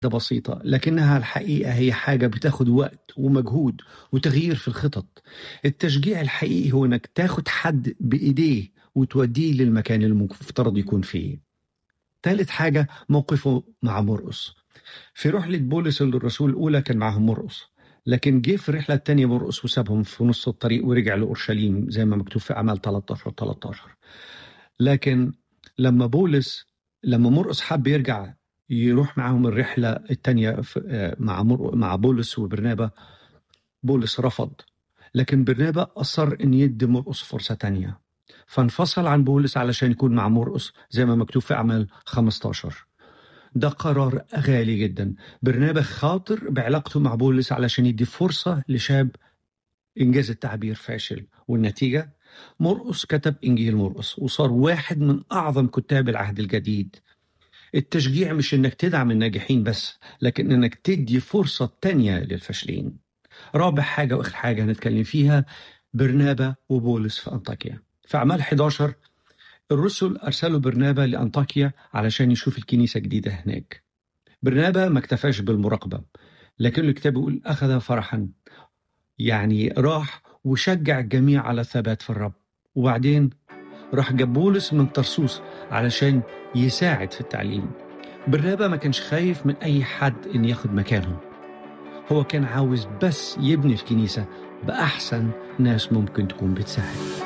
بسيطة لكنها الحقيقة هي حاجة بتاخد وقت ومجهود وتغيير في الخطط التشجيع الحقيقي هو انك تاخد حد بإيديه وتوديه للمكان اللي المفترض يكون فيه ثالث حاجة موقفه مع مرقس في رحلة بولس للرسول الأولى كان معهم مرقس لكن جه في الرحلة الثانية مرقس وسابهم في نص الطريق ورجع لأورشليم زي ما مكتوب في أعمال 13 13 لكن لما بولس لما مرقس حب يرجع يروح معاهم الرحلة الثانية مع مع بولس وبرنابا بولس رفض لكن برنابا أصر إن يدي مرقس فرصة تانية فانفصل عن بولس علشان يكون مع مرقس زي ما مكتوب في أعمال 15 ده قرار غالي جدا برنابا خاطر بعلاقته مع بولس علشان يدي فرصة لشاب إنجاز التعبير فاشل والنتيجة مرقس كتب إنجيل مرقس وصار واحد من أعظم كتاب العهد الجديد التشجيع مش إنك تدعم الناجحين بس لكن إنك تدي فرصة تانية للفاشلين رابع حاجة وآخر حاجة هنتكلم فيها برنابا وبولس في أنطاكيا في أعمال 11 الرسل أرسلوا برنابا لأنطاكيا علشان يشوف الكنيسة جديدة هناك برنابا ما اكتفاش بالمراقبة لكن الكتاب يقول أخذ فرحا يعني راح وشجع الجميع على الثبات في الرب وبعدين راح جاب بولس من طرسوس علشان يساعد في التعليم برنابا ما كانش خايف من أي حد إن ياخد مكانه هو كان عاوز بس يبني الكنيسة بأحسن ناس ممكن تكون بتساعد